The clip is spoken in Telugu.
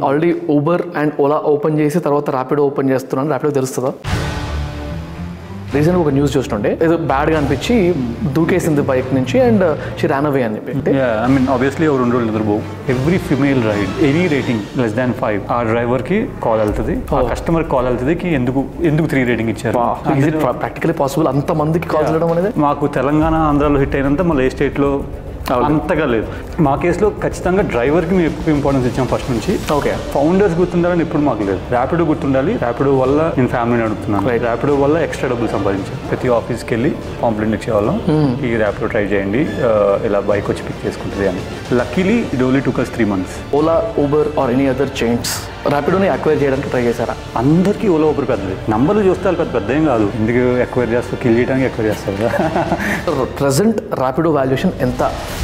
Already Uber and Ola open చేసి తర్వాత ర్యాపిడో ఓపెన్ చేస్తున్నాను ర్యాపిడో తెలుస్తుందా రీసెంట్గా ఒక న్యూస్ చూస్తుండే ఏదో బ్యాడ్గా అనిపించి దూకేసింది బైక్ నుంచి అండ్ షీ రాన్ అవే అని చెప్పి అంటే ఐ మీన్ ఆబ్వియస్లీ ఒక రెండు రోజులు నిద్రపోవు every female ride any rating less than five ఆ డ్రైవర్కి కాల్ వెళ్తుంది ఆ కస్టమర్ కాల్ వెళ్తుంది కి ఎందుకు ఎందుకు త్రీ రేటింగ్ ఇచ్చారు ఈజ్ ఇట్ ప్రాక్టికలీ పాసిబుల్ అంత మందికి కాల్ చేయడం అనేది మాకు తెలంగాణ ఆంధ్రాలో హిట్ అయినంత మళ్ళీ ఏ స్టేట్లో అంతగా లేదు మా కేసులో ఖచ్చితంగా డ్రైవర్కి మేము ఎక్కువ ఇంపార్టెన్స్ ఇచ్చాం ఫస్ట్ నుంచి ఓకే ఫౌండర్స్ గుర్తుండాలని ఎప్పుడు మాకు లేదు ర్యాపిడో గుర్తుండాలి ర్యాపిడో వల్ల నేను ఫ్యామిలీ నడుపుతున్నాను Right. ర్యాపిడో వల్ల ఎక్స్ట్రా డబ్బులు సంపాదించాను ప్రతి ఆఫీస్కి వెళ్ళి కాంప్లైంట్ ఇచ్చేవాళ్ళం ఈ ర్యాపిడో ట్రై చేయండి ఆ, ఇలా బైక్ వచ్చి పిక్ చేసుకుంటుంది అని లక్కీలీ ఇట్ ఓన్లీ టూ కస్ three months Ola Uber or any other chains ర్యాపిడోని అక్వైర్ చేయడానికి ట్రై చేశారా అందరికీ ఓలా ఊబర్ పెద్దది నంబర్లు చూస్తే వాళ్ళు పెద్ద పెద్ద ఏం కాదు ఎందుకు ఎక్వైర్ చేస్తారు కిల్ చేయడానికి ఎక్వైర్ చేస్తారు కదా ప్రజెంట్ ర్యాపిడో వాల్యుయేషన్ ఎంత